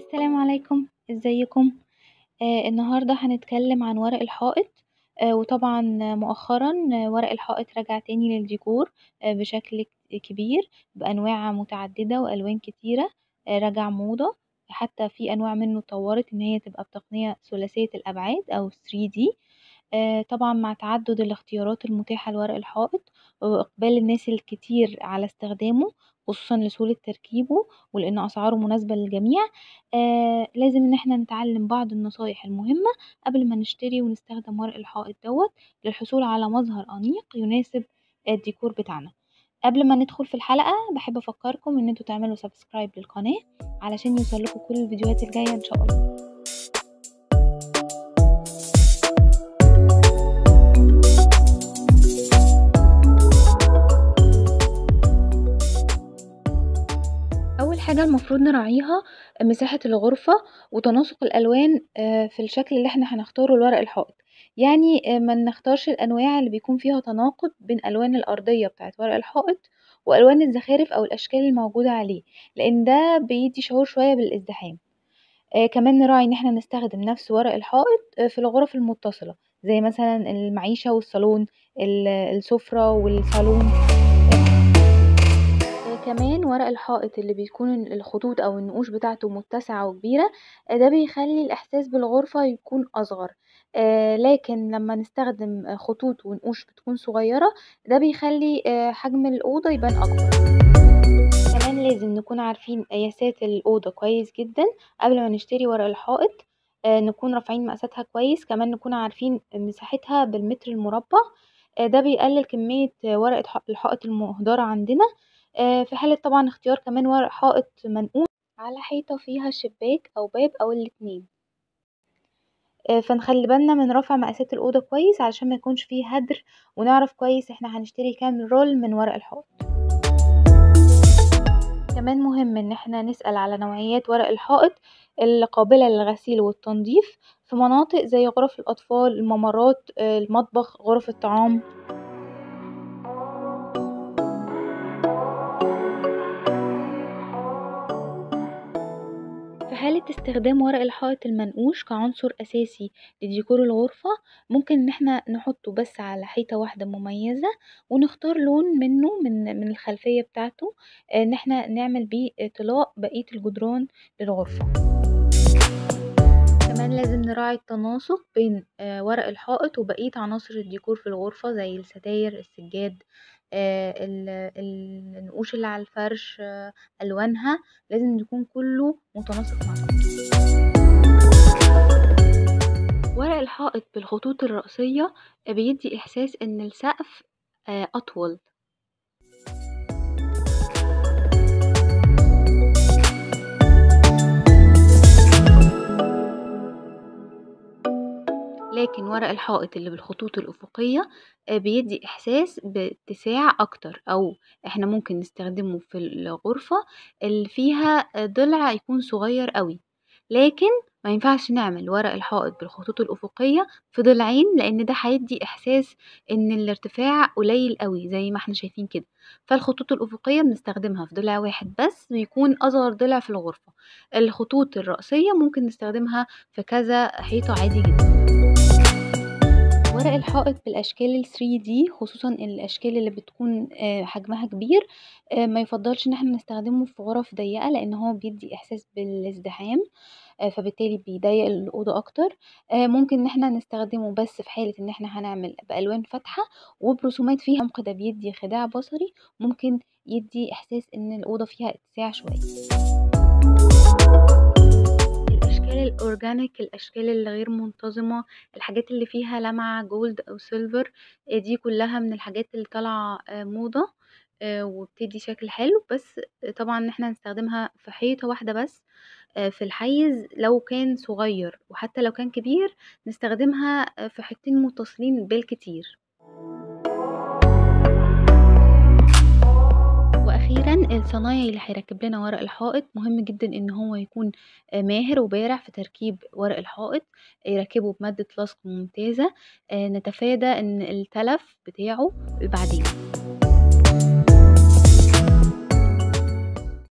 السلام عليكم ازيكم آه النهاردة هنتكلم عن ورق الحائط آه وطبعا مؤخرا ورق الحائط رجع تاني للديكور آه بشكل كبير بأنواع متعددة وألوان كتيرة آه رجع موضة حتى في أنواع منه اتطورت إن هي تبقى بتقنية ثلاثية الأبعاد أو 3D آه طبعا مع تعدد الاختيارات المتاحة لورق الحائط وإقبال الناس الكتير على استخدامه خصوصا لسهولة تركيبه ولأن أسعاره مناسبة للجميع آه لازم إن احنا نتعلم بعض النصايح المهمة قبل ما نشتري ونستخدم ورق الحائط دوت للحصول على مظهر أنيق يناسب الديكور بتاعنا قبل ما ندخل في الحلقة بحب أفكركم إن انتوا تعملوا سبسكرايب للقناة علشان يوصلكوا كل الفيديوهات الجاية إن شاء الله اول حاجه المفروض نراعيها مساحه الغرفه وتناسق الالوان في الشكل اللي احنا هنختاره لورق الحائط يعني ما نختارش الانواع اللي بيكون فيها تناقض بين الوان الارضيه بتاعه ورق الحائط والوان الزخارف او الاشكال الموجوده عليه لان ده بيدي شعور شويه بالازدحام آه كمان نراعي ان احنا نستخدم نفس ورق الحائط في الغرف المتصله زي مثلا المعيشه والصالون السفره والصالون كمان ورق الحائط اللي بيكون الخطوط او النقوش بتاعته متسعة وكبيرة ده بيخلي الاحساس بالغرفة يكون اصغر آه لكن لما نستخدم خطوط ونقوش بتكون صغيرة ده بيخلي آه حجم الأوضة يبان أكبر كمان لازم نكون عارفين قياسات الأوضة كويس جدا قبل ما نشتري ورق الحائط آه نكون رافعين مقاساتها كويس كمان نكون عارفين مساحتها بالمتر المربع ده بيقلل كمية ورق الحائط المهدرة عندنا في حالة طبعا اختيار كمان ورق حائط منقوش على حيطة فيها شباك أو باب أو الاتنين فنخلي بالنا من رفع مقاسات الأوضة كويس علشان ما يكونش فيه هدر ونعرف كويس احنا هنشتري كام رول من ورق الحائط كمان مهم ان احنا نسأل على نوعيات ورق الحائط القابلة للغسيل والتنظيف في مناطق زي غرف الأطفال الممرات المطبخ غرف الطعام حالة استخدام ورق الحائط المنقوش كعنصر أساسي لديكور الغرفة ممكن ان احنا نحطه بس على حيطة واحدة مميزة ونختار لون منه من, من الخلفية بتاعته ان احنا نعمل بيه طلاء بقية الجدران للغرفة كمان لازم نراعي التناسق بين ورق الحائط وبقية عناصر الديكور في الغرفة زي الستاير السجاد آه النقوش اللي على الفرش آه ألوانها لازم يكون كله متناسق مع بعض ورق الحائط بالخطوط الرأسية بيدي إحساس إن السقف آه أطول لكن ورق الحائط اللي بالخطوط الأفقية بيدي إحساس باتساع أكتر أو احنا ممكن نستخدمه في الغرفة اللي فيها ضلع يكون صغير قوي لكن ما ينفعش نعمل ورق الحائط بالخطوط الأفقية في ضلعين لأن ده هيدي إحساس إن الارتفاع قليل قوي زي ما احنا شايفين كده فالخطوط الأفقية بنستخدمها في ضلع واحد بس ويكون أصغر ضلع في الغرفة الخطوط الرأسية ممكن نستخدمها في كذا حيطة عادي جدا ورق الحائط بالاشكال ال 3D خصوصا الاشكال اللي بتكون حجمها كبير ما يفضلش ان احنا نستخدمه في غرف ضيقه لان هو بيدي احساس بالازدحام فبالتالي بيضيق الاوضه اكتر ممكن ان احنا نستخدمه بس في حاله ان احنا هنعمل بالوان فاتحه وبرسومات فيها عمق ده بيدي خداع بصري ممكن يدي احساس ان الاوضه فيها اتساع شويه الاورجانيك الاشكال الغير منتظمه الحاجات اللي فيها لمعه جولد او سيلفر دي كلها من الحاجات اللي طالعه موضه وبتدي شكل حلو بس طبعا ان احنا نستخدمها في حيطه واحده بس في الحيز لو كان صغير وحتى لو كان كبير نستخدمها في حيطتين متصلين بالكتير واخيرا الصنايعي اللي هيركب لنا ورق الحائط مهم جدا ان هو يكون ماهر وبارع في تركيب ورق الحائط يركبه بمادة لصق ممتازة نتفادى ان التلف بتاعه بعدين